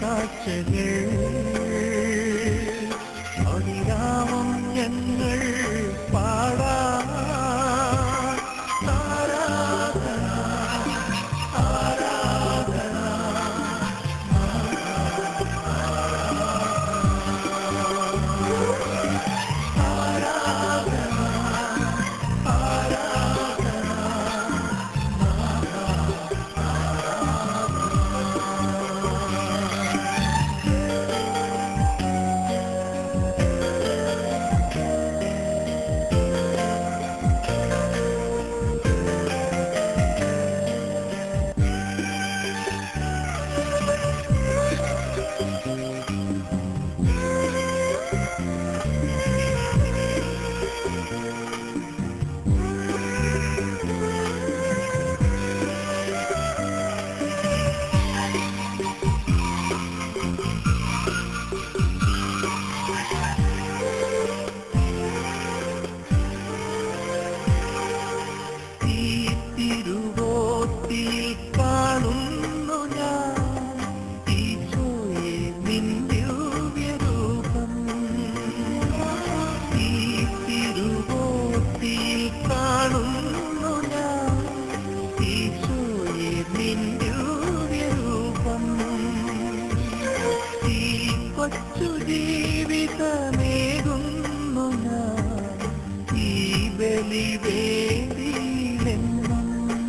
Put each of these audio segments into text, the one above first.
കാഴ്ചകൾ അതിരാമം ഞങ്ങൾ പാടാ ആരാധന ആരാധന ഈ തിരുവോത്തിൽ കാണുന്നു ഞാൻ ഈശോയെ നിൻ ദിവ്യരൂപം ഈ തിരുവോത്തിൽ കാണുന്നു ഞാൻ ഈശോയെ നിൻ ദിവ്യരൂപം ഈ കൊച്ചു ജീവിതമേകുന്നു ഞാൻ ഈ ബലിവേദിയിലെന്നും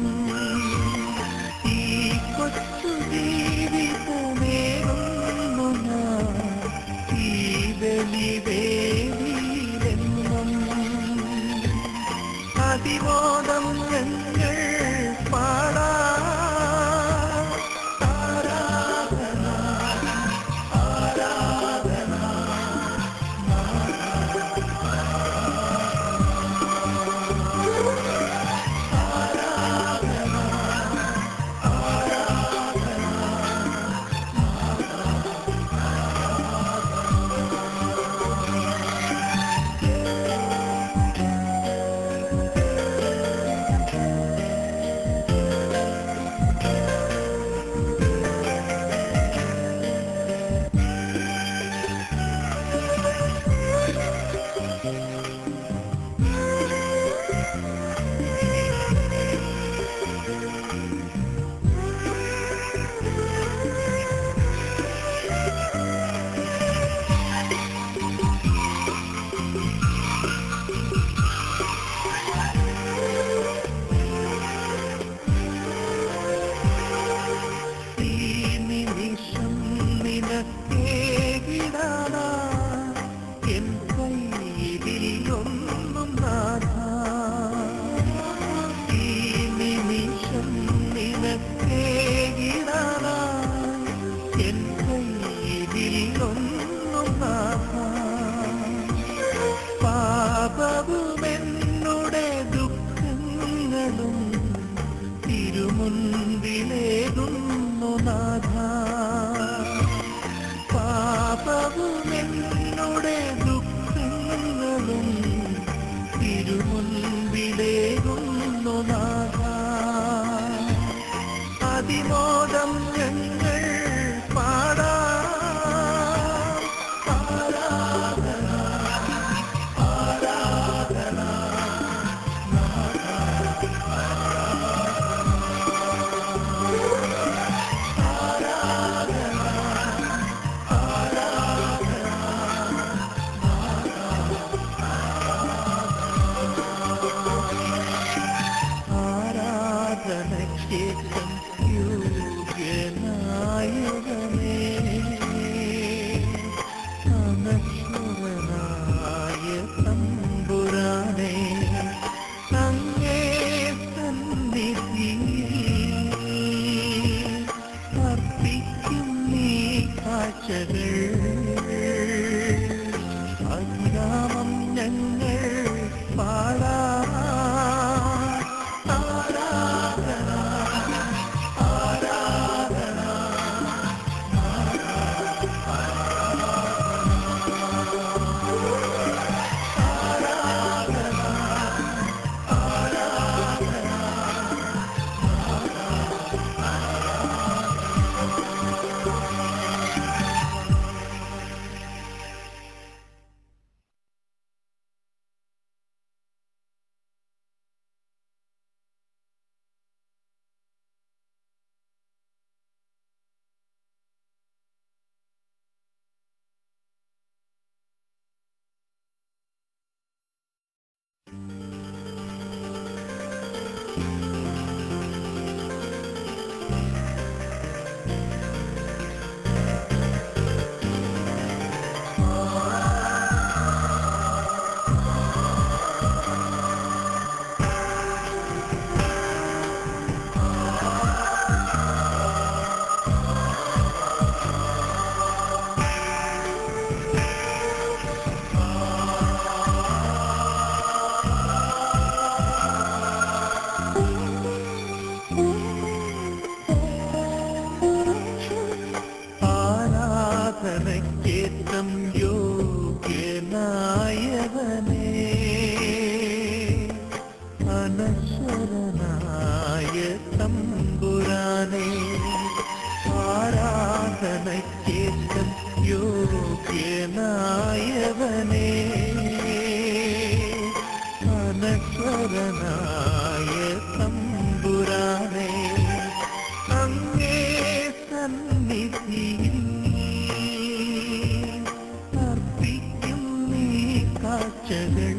ഈ കൊച്ചു ജീവിതമേകുന്നു ഞാൻ ഈ ബലിവേദിയിലെന്നും അതിബോധം ഞങ്ങൾ പാടാ ആരാധന ആരാധന ഈ നിമിഷം നിനക്കേകിടാനാ എൻ കയ്യിൽ ഒന്നും നാഥ ഈ നിമിഷം നിനക്കേകിടാനാ എൻ കയ്യിൽ ഒന്നും നാഥ പാപവുമെന്നുടെ ദുഃഖങ്ങളും തിരുമുൻപിലേകുന്നു നാഥ പാപവുമെന്നുടെ ദുഃഖങ്ങളും തിരുമുൻപിലേകുന്നു നാഥ അതിമോദം ഞങ്ങൾ പാടാ ആരാധന ആരാധന ആരാധനയ്ക്കേറ്റം യോഗ്യനായവനേ അനശ്വരനായ തമ്പുരാനേ അങ്ങേ സന്നിധിയിൽ അർപ്പിക്കും നീ കാഴ്ചകൾ അഗ്രാമം ഞങ്ങൾ പാടാ ആരാധന ആരാധന ആരാധന ആരാധനയ്ക്കേറ്റം യോഗ്യനായവനേ അനശ്വരനായ തമ്പുരാനേ അങ്ങേ സന്നിധിയിൽ അർപ്പിക്കും നീ കാഴ്ചകൾ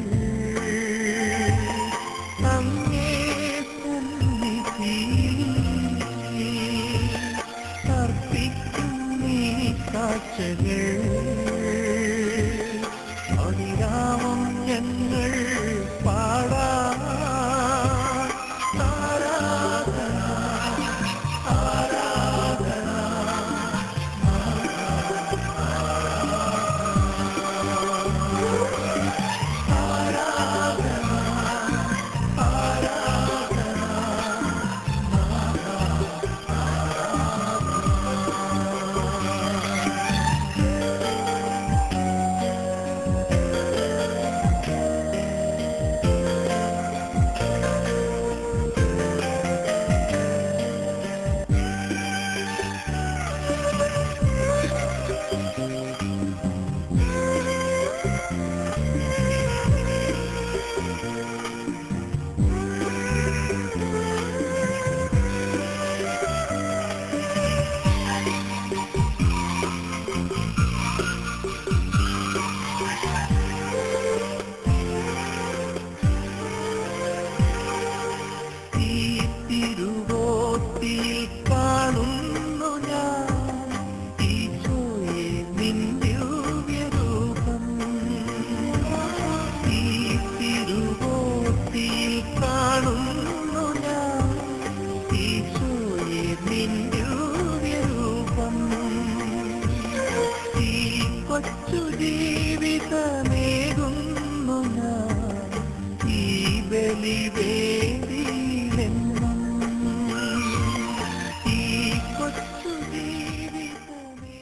അങ്ങേ സന്നിധിയിൽ അർപ്പിക്കും നീ കാഴ്ചകൾ അതിരാമം ഞങ്ങൾ പാടാ ആരാധന ആരാധന ഈ തിരുവോത്തിയിൽ കാണുന്നു ഞാൻ ഈശോയെ നിൻ ദിവ്യരൂപം ഈ തിരുവോത്തിയിൽ കാണുന്നു ഞാൻ ഈശോയെ നിൻ ദിവ്യരൂപം ഈ കൊച്ചു ജീവിതമേകുന്നു ഞാൻ ഈ ബലിവേദിയിലെന്നും ഈ കൊച്ചു ജീവിതമേ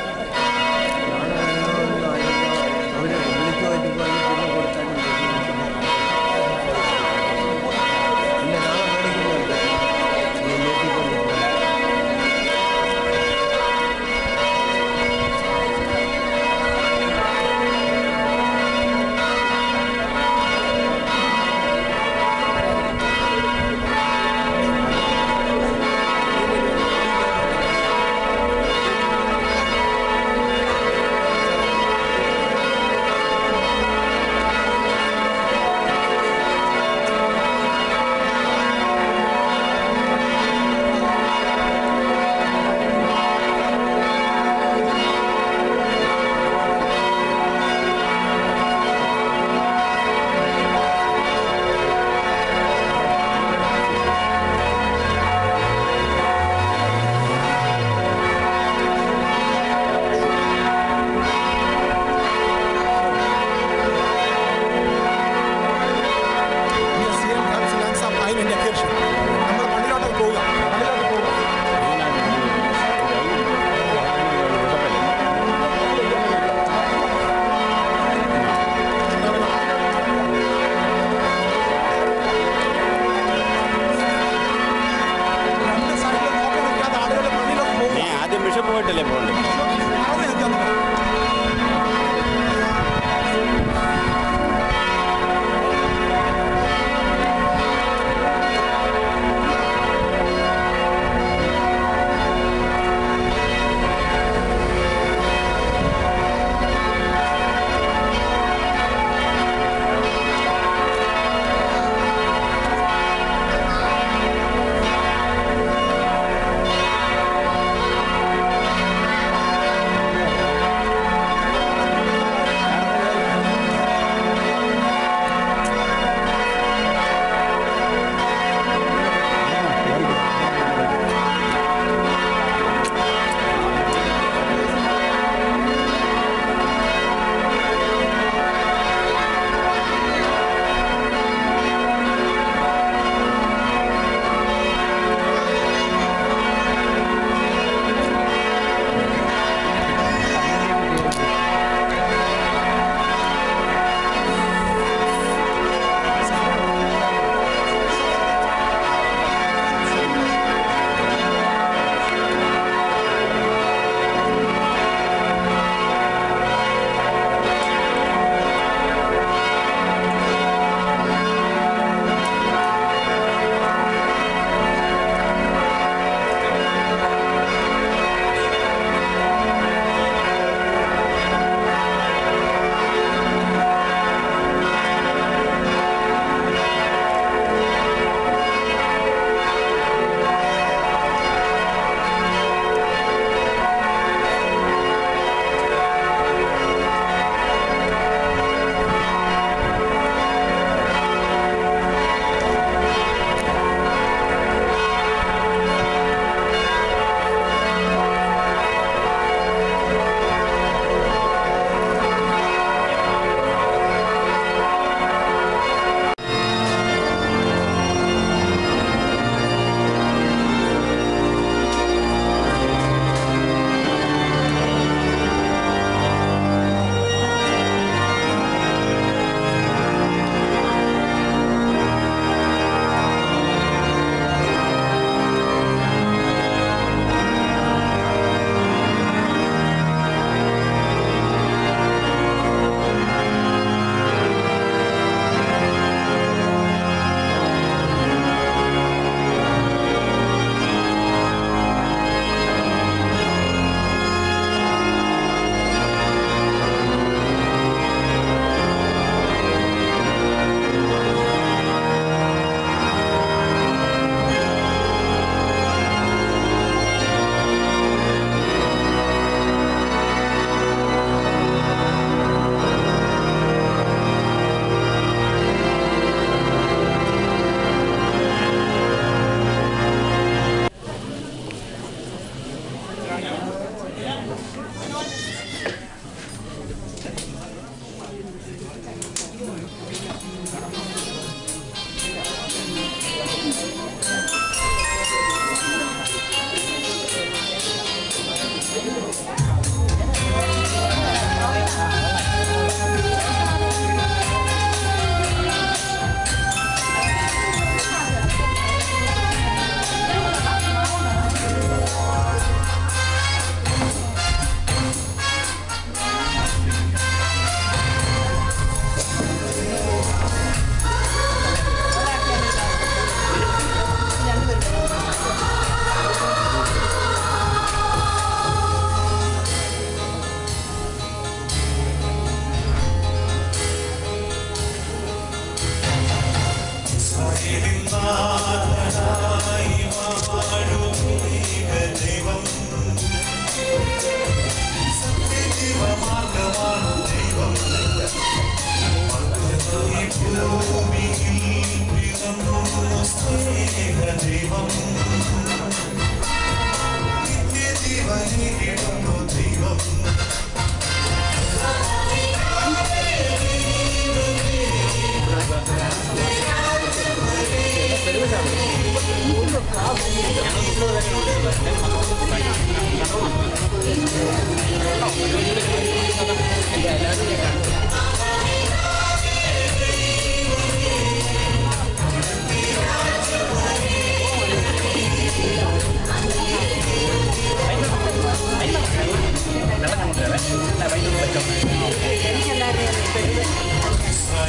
അവര് വിളിച്ചു പോയിട്ട് പോയി പിന്നെ കൊടുത്താലും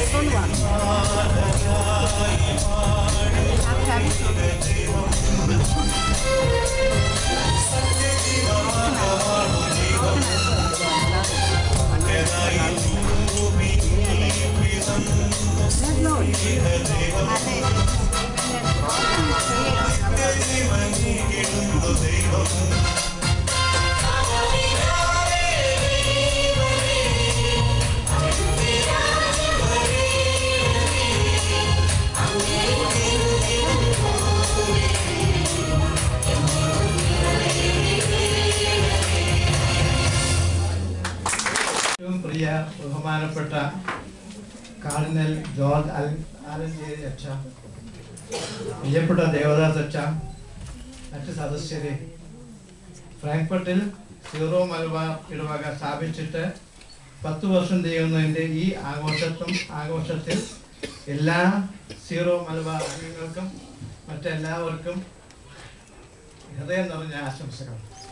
എടുത്തോണ്ട് പോകാം ഏറ്റവും പ്രിയ ബഹുമാനപ്പെട്ട കാർഡിനൽ ജോർജ് അൽ ആലഞ്ചേരി അച്ഛ പ്രിയപ്പെട്ട ദേവദാസ് അച്ഛ മറ്റ് സദസ്യരെ ഫ്രാങ്ക്ഫർട്ടിൽ സീറോ മലബാർ ഇടവക സ്ഥാപിച്ചിട്ട് പത്ത് വർഷം ചെയ്യുന്നതിൻ്റെ ഈ ആഘോഷത്തും ആഘോഷത്തിൽ എല്ലാ സീറോ മലബാർ അംഗങ്ങൾക്കും മറ്റെല്ലാവർക്കും ഹൃദയം നിറഞ്ഞ ആശംസകൾ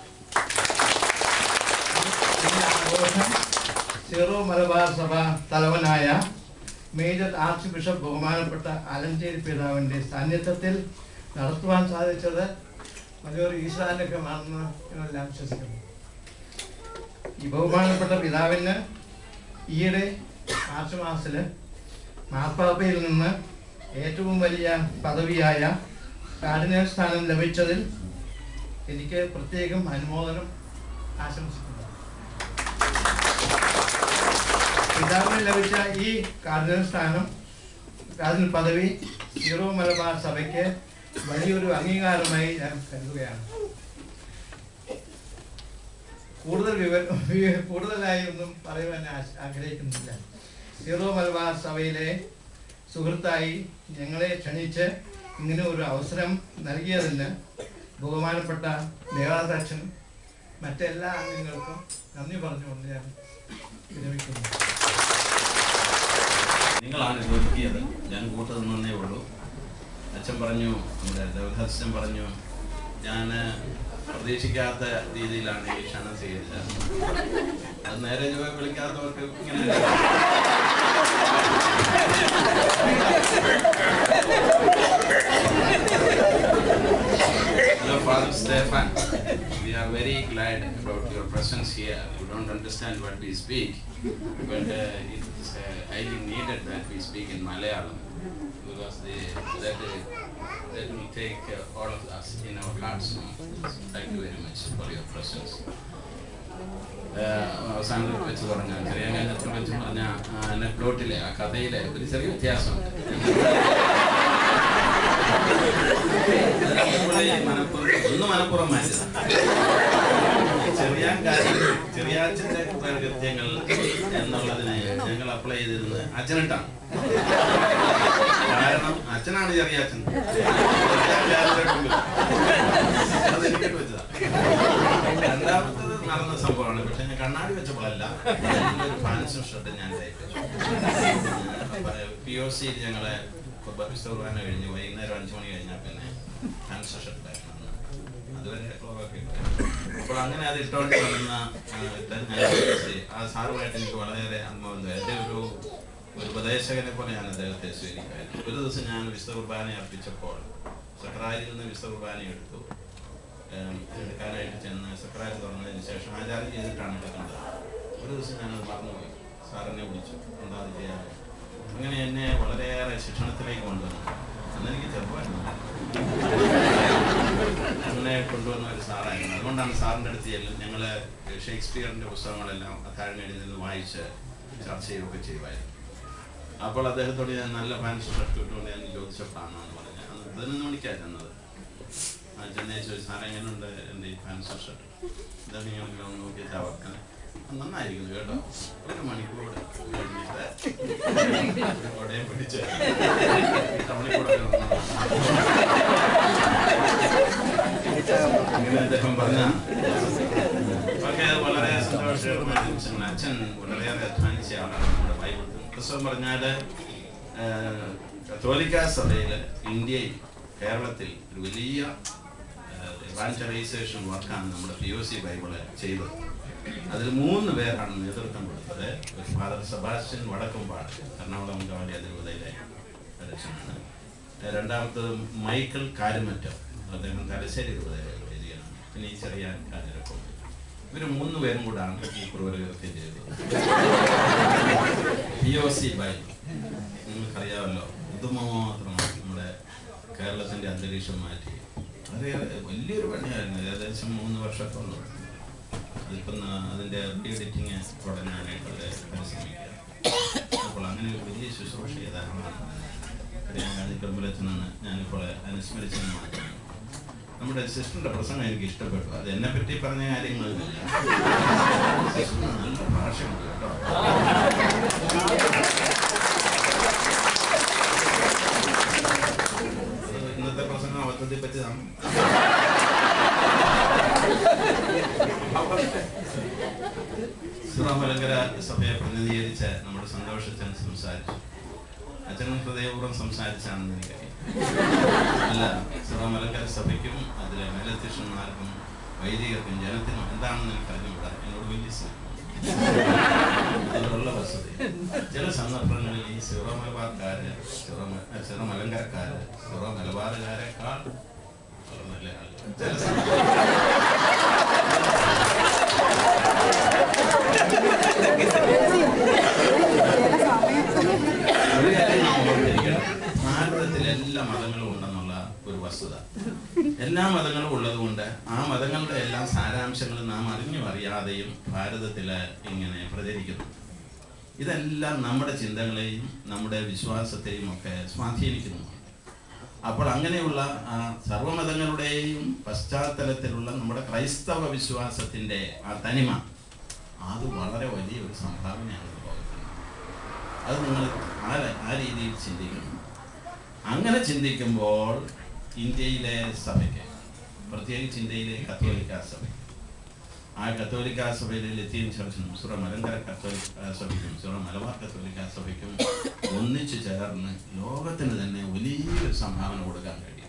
ഈ ആഘോഷം സീറോ മലബാർ സഭ തലവനായ മേജർ ആർച്ച് ബിഷപ്പ് ബഹുമാനപ്പെട്ട ആലഞ്ചേരി പിതാവിൻ്റെ സാന്നിധ്യത്തിൽ നടത്തുവാൻ സാധിച്ചത് വലിയൊരു ഈശ്വരാനുഗ്രഹമാണെന്ന് ഞങ്ങളെല്ലാം വിശ്വസിക്കുന്നു ഈ ബഹുമാനപ്പെട്ട പിതാവിന് ഈയിടെ മാർച്ച് മാസത്തിൽ മാർപ്പാപ്പയിൽ നിന്ന് ഏറ്റവും വലിയ പദവിയായ കാർഡിനൽ സ്ഥാനം ലഭിച്ചതിൽ എനിക്ക് പ്രത്യേകം അനുമോദനം ആശംസിക്കുന്നു പിതാവിന് ലഭിച്ച ഈ കാർഡിനൽ സ്ഥാനം കാർഡിനൽ പദവി സീറോ മലബാർ സഭയ്ക്ക് വലിയൊരു അംഗീകാരമായി ഞാൻ കരുതുകയാണ് കൂടുതൽ വിവര വി- കൂടുതലായി ഒന്നും പറയുവാൻ ആശ- ആഗ്രഹിക്കുന്നില്ല സീറോ മലബാർ സഭയിലെ സുഹൃത്തായി ഞങ്ങളെ ക്ഷണിച്ച് ഇങ്ങനെ ഒരു അവസരം നൽകിയതിന് ബഹുമാനപ്പെട്ട ദേവാദാക്ഷനും മറ്റെല്ലാ അംഗങ്ങൾക്കും നന്ദി പറഞ്ഞുകൊണ്ട് ഞാൻ വിരമിക്കുന്നു നിങ്ങളാണ് ഇത് ഒരുക്കിയത് ഞാൻ കൂട്ടു നിന്നേ ഉള്ളൂ അച്ഛൻ പറഞ്ഞു നമ്മുടെ ദേവദാസൻ പറഞ്ഞു ഞാൻ പ്രതീക്ഷിക്കാത്ത രീതിയിലാണ് ഈ ക്ഷണം സ്വീകരിച്ചത് അത് നേരെ ചൊവ്വേ വിളിക്കാത്തവർക്ക് ഇങ്ങനെ Hello, Father Stefan. We are very glad about your presence here. You don't understand what we speak, but uh, it is uh, highly needed that we speak in Malayalam because the, that, uh, that will take uh, all of us in our hearts now. Thank you very much for your presence. ആഹ് അവസാനത്തിൽ വെച്ച് പറഞ്ഞ ചെറിയ കാര്യത്തിൽ വെച്ച് പറഞ്ഞ അനക്ഡോട്ടിലെ ആ കഥയിലെ ഒരു ചെറിയ വ്യത്യാസമുണ്ട് നമ്മളെ ഈ മനപ്പുറം ഒന്ന് മനപ്പുറം മാറ്റിയത് ചെറിയ കാര്യം ചെറിയാച്ചന്റെ കൃത്യങ്ങൾ എന്നുള്ളതിനെ ഞങ്ങൾ അപ്ലൈ ചെയ്തിരുന്നത് അച്ഛനിട്ടാണ് കാരണം അച്ഛനാണ് ചെറിയാച്ചൻ അത് എനിക്കിട്ട് വെച്ചതാ രണ്ടാമത്തത് നടന്ന സംഭവമാണ് പക്ഷെ ഞാൻ കണ്ണാടി വെച്ചപ്പോഴല്ല ഒരു ഫാൻസും ഷർട്ട് ഞാൻ പി ഒ സി ഞങ്ങളെ കുർബാന കഴിഞ്ഞ് വൈകുന്നേരം അഞ്ചു മണി കഴിഞ്ഞാൽ പിന്നെ ഫാൻസ് ഷർട്ട് അതുവരെ ക്ലോറൊക്കെ ഇട്ടു. അപ്പോൾ അങ്ങനെ അത് ഇട്ടുകൊണ്ട് വന്ന ആ, ഇട്ട് ഞാൻ വിചാരിച്ച് ആ സാറുമായിട്ട് എനിക്ക് വളരെയേറെ അനുഭവം തോന്നി. എൻ്റെ ഒരു ഒരു ഉപദേശകനെ പോലെ ഞാൻ അദ്ദേഹത്തെ സ്വീകരിക്കായിരുന്നു ഒരു ദിവസം ഞാൻ വിശുദ്ധ കുർബാന അർപ്പിച്ചപ്പോൾ സക്രാരിയിൽ നിന്ന് വിശുദ്ധ കുർബാന എടുത്തു ഏം, എടുക്കാനായിട്ട് ചെന്ന് സക്രാരി തുറന്നതിന് ശേഷം ആചാരം ചെയ്തിട്ടാണ് എടുക്കുന്നത് ഒരു ദിവസം ഞാനത് മറന്നുപോയി സാറിനെ വിളിച്ചു എന്താ അത് ചെയ്യാൻ അങ്ങനെ എന്നെ വളരെയേറെ ശിക്ഷണത്തിലേക്ക് കൊണ്ടുവന്നു അന്ന് എനിക്ക് ചെറുപ്പമായിരുന്നു എന്നെ കൊണ്ടുവന്ന ഒരു സാറായിരുന്നു അതുകൊണ്ടാണ് സാറിൻ്റെ അടുത്ത് ചെല്ലും ഞങ്ങൾ ഷേക്സ്പിയറിൻ്റെ പുസ്തകങ്ങളെല്ലാം അത്താഴമേടിൽ നിന്ന് വായിച്ച് ചർച്ച ചെയ്യുകയൊക്കെ ചെയ്യുമായിരുന്നു അപ്പോൾ അദ്ദേഹത്തോട് ഞാൻ നല്ല ഫാൻസ് ഷർട്ട് ഇട്ടുകൊണ്ട് ഞാൻ ചോദിച്ചപ്പോഴാണ് എന്ന് പറഞ്ഞത് അന്ന് പതിനൊന്ന് മണിക്കാണ് ചെന്നത് ആ ചെന്നൈ ചോദിച്ചു സാറേ എങ്ങനെയുണ്ട് എൻ്റെ ഈ ഫാൻസ് ഷർട്ട് ഇതൊക്കെ ഞാൻ ഒന്ന് നോക്കിയിട്ട് അവർക്ക് നന്നായിരിക്കുന്നു കേട്ടോ ഒരു മണിക്കൂർ കഴിഞ്ഞിട്ട് കൊടയും പിടിച്ച് ടൗണിൽ കൂടെ ഇങ്ങനെ അദ്ദേഹം പറഞ്ഞ ഒക്കെ വളരെ സന്തോഷകരമായ നിമിഷങ്ങൾ അച്ഛൻ വളരെയേറെ അധ്വാനിച്ച ആളാണ് നമ്മുടെ ബൈബിൾ പുസ്തകം പറഞ്ഞാല് ആഹ്, കത്തോലിക്ക സഭയില് ഇന്ത്യയിൽ കേരളത്തിൽ ഒരു വലിയ എവാഞ്ചലൈസേഷൻ വർക്കാണ് നമ്മുടെ പി ഒ സി ബൈബിള് ചെയ്തത് അതിൽ മൂന്ന് പേരാണ് നേതൃത്വം കൊടുത്തത് ഒരു father Sebastian Vadakkumpad Ernakulam government അതിരൂപതയിലെ അധ്യക്ഷനാണ് രണ്ടാമത്തത് മൈക്കിൾ കാരുമറ്റം അദ്ദേഹം തലശ്ശേരി രൂപതയിലെ വൈദികനാണ് പിന്നെ ഈ ചെറിയ കാഞ്ഞിരക്കും ഇവർ മൂന്ന് പേരും കൂടാണ് ഈ കുറുവരകൃത്യം ചെയ്തത് പി ഒ സി ബൈ നിങ്ങൾക്കറിയാമല്ലോ ഇതുമാത്രം നമ്മുടെ കേരളത്തിന്റെ അന്തരീക്ഷം മാറ്റി അത് വലിയൊരു പണിയായിരുന്നു ഏകദേശം മൂന്ന് വർഷത്തോളം അതിപ്പം ന- അതിന്റെ റീ എഡിറ്റിങ് തുടങ്ങാനായിട്ട് അവരെ പരിശ്രമിക്കുക അപ്പോൾ അങ്ങനെ ഒരു വലിയ ശുശ്രൂഷ ചെയ്താണ് കാഞ്ഞിക്കമ്പലത്തിൽ നിന്ന് ഞാനിപ്പോൾ അനുസ്മരിച്ചെന്ന് മാത്രമാണ് നമ്മുടെ സിസ്റ്ററിന്റെ പ്രസംഗം എനിക്ക് ഇഷ്ടപ്പെട്ടു അത് എന്നെ പറ്റി പറഞ്ഞ കാര്യങ്ങളൊന്നുമില്ല സിസ്റ്ററിന് നല്ല ഭാഷയുണ്ട് കേട്ടോ അത് ഇന്നത്തെ പ്രസംഗം അബദ്ധത്തെ പറ്റിയതാണ് സുറാമലങ്കര സഭയെ പ്രതിനിധീകരിച്ച നമ്മുടെ സന്തോഷച്ചൻ സംസാരിച്ചു അച്ഛനും ഹൃദയപൂർവ്വം സംസാരിച്ചാണെന്ന് എനിക്കറിയാം അല്ല സുറാമലങ്കര സഭയ്ക്കും അതിലെ മേലധ്യക്ഷന്മാർക്കും വൈദികർക്കും ജനത്തിനും എന്താണെന്ന് എനിക്ക് അറിഞ്ഞുകൂടാ എന്നോട് വലിയ സ്നേഹം അതിലുള്ള വസ്തുത ചില സന്ദർഭങ്ങളിൽ ഈ സിറോ മലബാർക്കാര് സിറോ മ- സിറോ മലങ്കരക്കാര് സിറോ മലബാറുകാരെക്കാൾ വളരെ നല്ല ആളുകൾ ചില സന്ദർഭങ്ങളിൽ ഒരു കാര്യം നാം ഓർത്തിരിക്കണം. ഭാരതത്തിൽ എല്ലാ മതങ്ങളും ഉണ്ടെന്നുള്ള ഒരു വസ്തുത എല്ലാ മതങ്ങളും ഉള്ളതുകൊണ്ട് ആ മതങ്ങളുടെ എല്ലാ സാരാംശങ്ങൾ നാം അറിഞ്ഞും അറിയാതെയും ഭാരതത്തിൽ ഇങ്ങനെ പ്രചരിക്കുന്നു ഇതെല്ലാം നമ്മുടെ ചിന്തകളെയും നമ്മുടെ വിശ്വാസത്തെയും ഒക്കെ സ്വാധീനിക്കുന്നു അപ്പോൾ അങ്ങനെയുള്ള ആ സർവമതങ്ങളുടെയും പശ്ചാത്തലത്തിലുള്ള നമ്മുടെ ക്രൈസ്തവ വിശ്വാസത്തിന്റെ ആ തനിമ അത് വളരെ വലിയൊരു സംഭാവനയാണ് ലോകത്തിന് അത് നിങ്ങൾ ആ ആ രീതിയിൽ ചിന്തിക്കണം അങ്ങനെ ചിന്തിക്കുമ്പോൾ ഇന്ത്യയിലെ സഭയ്ക്ക് പ്രത്യേകിച്ച് ഇന്ത്യയിലെ കത്തോലിക്ക സഭ ആ കത്തോലിക്ക സഭയിലെ ലത്തീൻ ചർച്ചിനും സുറ മലങ്കര കത്തോലിക്ക സഭയ്ക്കും സുറ മലബാർ കത്തോലിക്ക സഭയ്ക്കും ഒന്നിച്ചു ചേർന്ന് ലോകത്തിന് തന്നെ വലിയൊരു സംഭാവന കൊടുക്കാൻ കഴിയും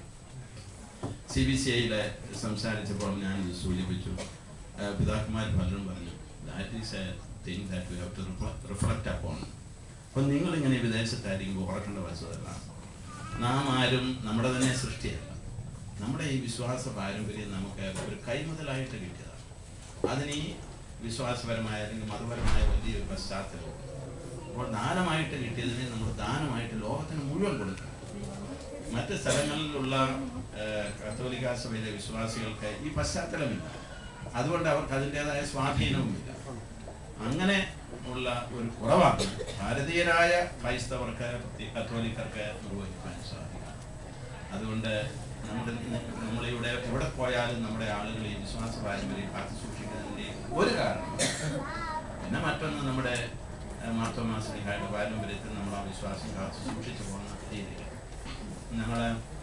സി ബി സി ഐയിലെ സംസാരിച്ചപ്പോൾ ഞാൻ ഇത് സൂചിപ്പിച്ചു ആ, പിതാക്കന്മാർ പലരും പറഞ്ഞു that is a thing that we have to reflect upon അപ്പം നിങ്ങളിങ്ങനെ വിദേശത്തായിരിക്കുമ്പോൾ ഓർക്കേണ്ട വസ്തുതല്ല നാം ആരും നമ്മുടെ തന്നെ സൃഷ്ടിയല്ല നമ്മുടെ ഈ വിശ്വാസ പാരമ്പര്യം നമുക്ക് ഒരു കൈമുതലായിട്ട് കിട്ടിയതാണ് അതിന് ഈ വിശ്വാസപരമായ അല്ലെങ്കിൽ മതപരമായ വലിയൊരു പശ്ചാത്തലവും അപ്പോൾ ദാനമായിട്ട് കിട്ടിയതിനെ നമ്മൾ ദാനമായിട്ട് ലോകത്തിന് മുഴുവൻ കൊടുക്കണം മറ്റ് സ്ഥലങ്ങളിലുള്ള ഏഹ്, കത്തോലിക്ക സഭയിലെ വിശ്വാസികൾക്ക് ഈ പശ്ചാത്തലമില്ല അതുകൊണ്ട് അവർക്ക് അതിൻ്റെതായ സ്വാധീനവുമില്ല അങ്ങനെ ഉള്ള ഒരു കുറവാണ് ഭാരതീയരായ ക്രൈസ്തവർക്ക് പ്രത്യേക കത്തോലിക്കർക്ക് നിർവഹിക്കാൻ സാധിക്കും അതുകൊണ്ട് നമ്മുടെ നമ്മളിവിടെ എവിടെ പോയാലും നമ്മുടെ ആളുകൾ ഈ വിശ്വാസ പാരമ്പര്യം കാത്തു സൂക്ഷിക്കുന്നതിൻ്റെ ഒരു കാരണം പിന്നെ മറ്റൊന്ന് നമ്മുടെ മാർത്തോമാസിനിക്കാരുടെ പാരമ്പര്യത്തിൽ നമ്മൾ ആ വിശ്വാസം കാത്തു സൂക്ഷിച്ചു പോകുന്ന രീതിയിൽ ഞങ്ങൾ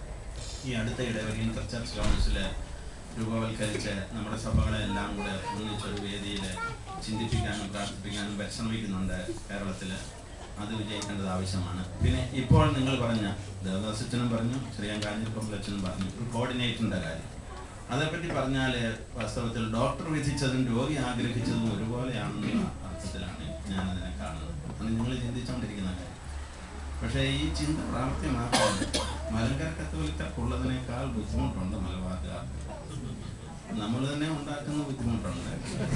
ഈ അടുത്തയിടെ ഒരു ഇന്റർ ചർച്ച് കൗൺസിൽ രൂപവൽക്കരിച്ച് നമ്മുടെ സഭകളെ എല്ലാം കൂടെ ഒന്നിച്ചൊരു വേദിയിൽ ചിന്തിപ്പിക്കാനും പ്രാർത്ഥിപ്പിക്കാനും പരിശ്രമിക്കുന്നുണ്ട് കേരളത്തിൽ അത് വിജയിക്കേണ്ടത് ആവശ്യമാണ് പിന്നെ ഇപ്പോൾ നിങ്ങൾ പറഞ്ഞ ദേവദാസച്ചനും പറഞ്ഞു ശ്രീയാൻ കാഞ്ഞിരക്കൊമ്പലച്ചനും പറഞ്ഞു ഒരു കോർഡിനേറ്ററിൻ്റെ കാര്യം അതേപ്പറ്റി പറഞ്ഞാൽ വാസ്തവത്തിൽ ഡോക്ടർ വിധിച്ചതും രോഗി ആഗ്രഹിച്ചതും ഒരുപോലെയാണെന്നുള്ള അർത്ഥത്തിലാണ് ഞാനതിനെ കാണുന്നത് അത് നിങ്ങൾ ചിന്തിച്ചുകൊണ്ടിരിക്കുന്ന കാര്യം പക്ഷേ ഈ ചിന്ത പ്രാവർത്തിയമാക്കാൻ മലങ്കര കത്തോലിക്കർക്കുള്ളതിനേക്കാൾ ബുദ്ധിമുട്ടുണ്ട് മലബാറുകാർക്ക് നമ്മൾ തന്നെ ഉണ്ടാക്കുന്ന ബുദ്ധിമുട്ടുണ്ട്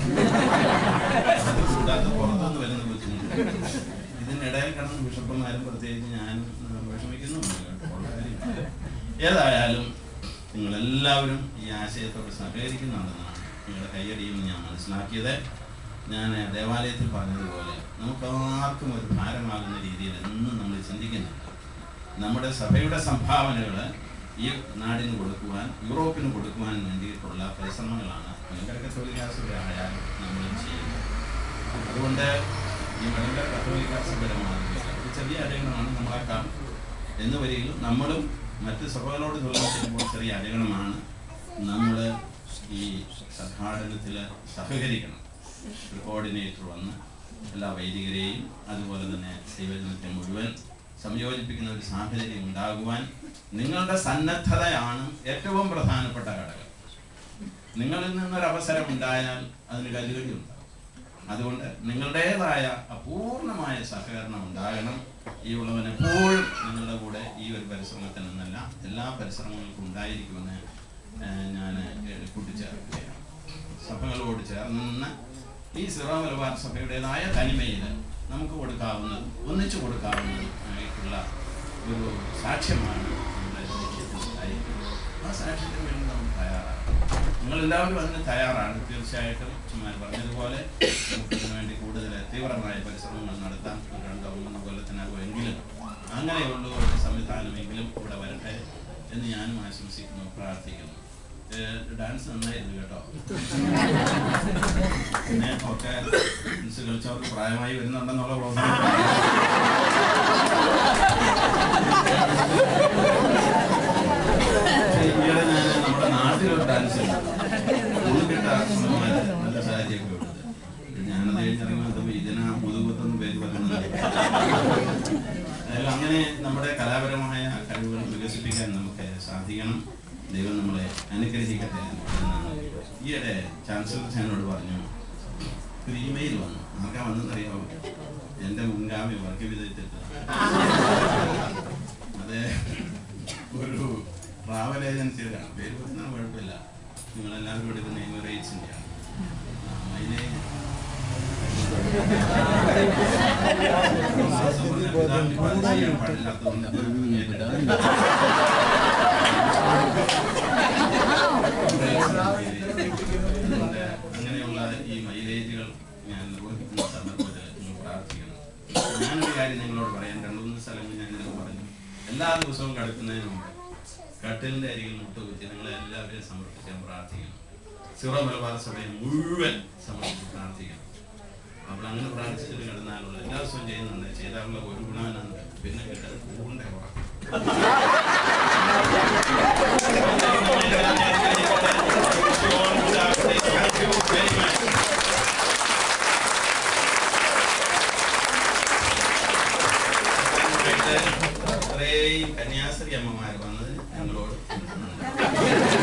അത് കൂടാതെ പുറത്തുനിന്ന് വരുന്ന ബുദ്ധിമുട്ടുണ്ട് ഇതിനിടയിൽ കിടന്ന ബിഷപ്പുമാരും പ്രത്യേകിച്ച് ഞാൻ വിഷമിക്കുന്നുണ്ട് ഉള്ള കാര്യമില്ല. ഏതായാലും നിങ്ങളെല്ലാവരും ഈ ആശയത്തോട് സഹകരിക്കുന്നുണ്ടെന്നാണ് നിങ്ങളുടെ കയ്യടിയും ഞാൻ മനസ്സിലാക്കിയത് ഞാൻ ദേവാലയത്തിൽ പറഞ്ഞതുപോലെ നമുക്ക് ആർക്കും ഒരു ഭാരമാകുന്ന രീതിയിൽ എന്നും നമ്മൾ ചിന്തിക്കുന്നില്ല നമ്മുടെ സഭയുടെ സംഭാവനകൾ ഈ നാടിന് കൊടുക്കുവാൻ യൂറോപ്പിന് കൊടുക്കുവാൻ വേണ്ടിയിട്ടുള്ള പരിശ്രമങ്ങളാണ് മലങ്കര കത്തോലിക്ക സഭയായാലും നമ്മൾ ചെയ്യുന്നത് അതുകൊണ്ട് ഈ മലങ്കര കത്തോലിക്ക സഭയുടെ മാതൃക ഒരു ചെറിയ അടയണമാണ് നമ്മളാക്കാം എന്ന് വരികയും നമ്മളും മറ്റ് സഭകളോട് തുറന്നു ചെയ്യുമ്പോൾ ചെറിയ അടയണമാണ് നമ്മൾ ഈ സംഘാടനത്തിൽ സഹകരിക്കണം ഒരു കോർഡിനേറ്റർ വന്ന് എല്ലാ വൈദികരെയും അതുപോലെ തന്നെ ദൈവജനത്തെ മുഴുവൻ സംയോജിപ്പിക്കുന്ന ഒരു സാഹചര്യം ഉണ്ടാകുവാൻ നിങ്ങളുടെ സന്നദ്ധതയാണ് ഏറ്റവും പ്രധാനപ്പെട്ട ഘടകം നിങ്ങളിൽ നിന്നൊരു അവസരം ഉണ്ടായാൽ അതിന് കല്ലുകടി ഉണ്ടാകും അതുകൊണ്ട് നിങ്ങളുടേതായ അപൂർണമായ സഹകരണം ഉണ്ടാകണം ഈ ഉള്ളവൻ എപ്പോഴും നിങ്ങളുടെ കൂടെ ഈ ഒരു പരിശ്രമത്തിൽ നിന്നല്ല എല്ലാ പരിശ്രമങ്ങൾക്കും ഉണ്ടായിരിക്കുമെന്ന് ഞാൻ കൂട്ടിച്ചേർക്കുകയാണ് സഭകളോട് ചേർന്ന് നിന്ന് ഈ സിറോ മലബാർ സഭയുടേതായ തനിമയിൽ നമുക്ക് കൊടുക്കാവുന്നതും ഒന്നിച്ചു കൊടുക്കാവുന്നതും ആയിട്ടുള്ള ഒരു സാക്ഷ്യമാണ് നമ്മുടെ ലക്ഷ്യത്തിലുണ്ടായിരിക്കുന്നത് ആ സാക്ഷ്യത്തിന് വേണ്ടി നമുക്ക് തയ്യാറാണ് നിങ്ങൾ എല്ലാവരും അതിന് തയ്യാറാണ് തീർച്ചയായിട്ടും ചുമ്മാർ പറഞ്ഞതുപോലെ നമുക്ക് ഇതിനു വേണ്ടി കൂടുതൽ തീവ്രമായ പരിശ്രമങ്ങൾ നടത്താൻ ഒരു രണ്ടോ മൂന്നോ കൊല്ലത്തിനകമെങ്കിലും അങ്ങനെയുള്ള ഒരു സംവിധാനമെങ്കിലും ഇവിടെ വരട്ടെ എന്ന് ഞാനും ആശംസിക്കുന്നു പ്രാർത്ഥിക്കുന്നു ഏഹ് ഡാൻസ് നന്നായിരുന്നു കേട്ടോ പിന്നെ ഒക്കെ ഡാൻസ് കളിച്ചവർക്ക് പ്രായമായി വരുന്നുണ്ടെന്നുള്ള പ്രോത്സാഹനം പക്ഷേ ഈയിടെ ഞാൻ നമ്മുടെ നാട്ടിലൊരു ഡാൻസ് ഉള്ളിട്ട നല്ല സാരിയൊക്കെ കൊടുത്ത് ഞാനത് കഴിഞ്ഞിറങ്ങി വന്നപ്പോൾ ഇതിനാ മുതുകുത്തെന്ന് പേര് പറയുന്നത് അതായത് അങ്ങനെ നമ്മുടെ കലാപരമായ കഴിവുകൾ വികസിപ്പിക്കാൻ നമുക്ക് സാധിക്കണം ദൈവം നമ്മളെ അനുഗ്രഹിക്കട്ടെ എന്നാണ് ഈയിടെ ചാൻസലർ ഞാനോട് പറഞ്ഞു ഒരു ഇമെയിൽ വന്നു ആർക്കാ വന്നെന്നറിയാമോ എൻ്റെ മുൻഗാമി വർക്ക് വിധത്തിൽ അതെ ഒരു ട്രാവൽ ഏജൻസിയിലാണ് പേര് പറഞ്ഞാൽ കുഴപ്പമില്ല നിങ്ങളെല്ലാവരും എടുക്കുന്ന എമിറേറ്റ്സിൻ്റെ ആണ് അതിനെ ചെയ്യാൻ പാടില്ലാത്തതുകൊണ്ട് അതുകൊണ്ട് അങ്ങനെയുള്ള ഈ മൈലേജുകൾ ഞാൻ നിർവഹിക്കുന്ന സന്ദർഭത്തിൽ നിങ്ങൾ പ്രാർത്ഥിക്കണം ഞാനൊരു കാര്യം നിങ്ങളോട് പറയാം രണ്ടു മൂന്ന് സ്ഥലങ്ങൾ ഞാൻ ഇതിനു പറഞ്ഞു എല്ലാ ദിവസവും കിടക്കുന്നതിന് മുമ്പ് കട്ടിലിന്റെ അരികിൽ മുട്ടുകുത്തി നിങ്ങളെ എല്ലാവരെയും സമർപ്പിക്കാൻ പ്രാർത്ഥിക്കണം സിറോ മലബാർ സഭയെ മുഴുവൻ സമർപ്പിച്ച് പ്രാർത്ഥിക്കണം അപ്പോൾ അങ്ങനെ പ്രാർത്ഥിച്ചിട്ട് കിടന്നാലുള്ള എല്ലാ ദിവസവും ചെയ്യുന്നുണ്ട് ചെയ്താലുള്ള ഒരു ഗുണമെന്നുണ്ട് പിന്നെ കിട്ടുന്നത് പൂണ്ട ഉറക്കം Thank you very much. ഇത്രയും കന്യാസ്ത്രീ അമ്മമാർ വന്നത് ഞങ്ങളോട്